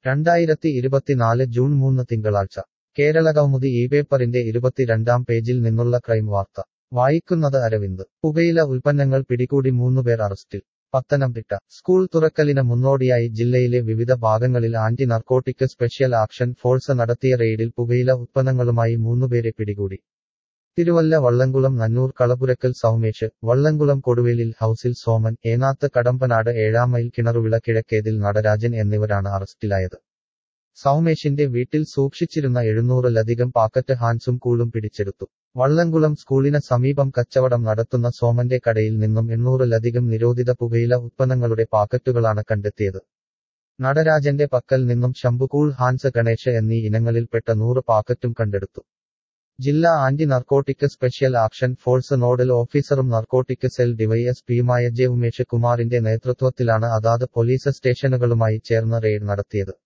രണ്ടായിരത്തി ഇരുപത്തിനാല് ജൂൺ മൂന്ന് തിങ്കളാഴ്ച കേരള കൗമുദി ഈ പേപ്പറിന്റെ ഇരുപത്തിരണ്ടാം പേജിൽ നിന്നുള്ള ക്രൈം വാർത്ത വായിക്കുന്നത് അരവിന്ദ് പുകയില ഉൽപ്പന്നങ്ങൾ പിടികൂടി മൂന്നുപേർ അറസ്റ്റിൽ പത്തനംതിട്ട സ്കൂൾ തുറക്കലിന് മുന്നോടിയായി ജില്ലയിലെ വിവിധ ഭാഗങ്ങളിൽ anti narcotic special action force നടത്തിയ റെയ്ഡിൽ പുകയില ഉത്പന്നങ്ങളുമായി മൂന്നുപേരെ പിടികൂടി തിരുവല്ല വള്ളംകുളം നന്നൂർ കളപുരക്കൽ സൗമേഷ് വള്ളംകുളം കൊടുവേലിൽ ഹൌസിൽ സോമൻ ഏനാത്ത് കടമ്പനാട് ഏഴാമൈൽ കിണറുവിള കിഴക്കേതിൽ നടരാജൻ എന്നിവരാണ് അറസ്റ്റിലായത് സൗമേഷിന്റെ വീട്ടിൽ സൂക്ഷിച്ചിരുന്ന എഴുന്നൂറിലധികം പാക്കറ്റ് ഹാൻസും കൂളും പിടിച്ചെടുത്തു വള്ളംകുളം സ്കൂളിന് സമീപം കച്ചവടം നടത്തുന്ന സോമന്റെ കടയിൽ നിന്നും എണ്ണൂറിലധികം നിരോധിത പുകയില ഉത്പന്നങ്ങളുടെ പാക്കറ്റുകളാണ് കണ്ടെത്തിയത് നടരാജന്റെ പക്കൽ നിന്നും ശംഭുകൂൾ ഹാൻസ് ഗണേഷ് എന്നീ ഇനങ്ങളിൽപ്പെട്ട നൂറ് പാക്കറ്റും കണ്ടെടുത്തു ജില്ലാ anti narcotic special action force nodal ഓഫീസറും നർക്കോട്ടിക് സെൽ ഡിവൈഎസ്പിയുമായ ജെ ഉമേഷ് കുമാറിന്റെ നേതൃത്വത്തിലാണ് അതാത് പോലീസ് സ്റ്റേഷനുകളുമായി ചേർന്ന് റെയ്ഡ് നടത്തിയത്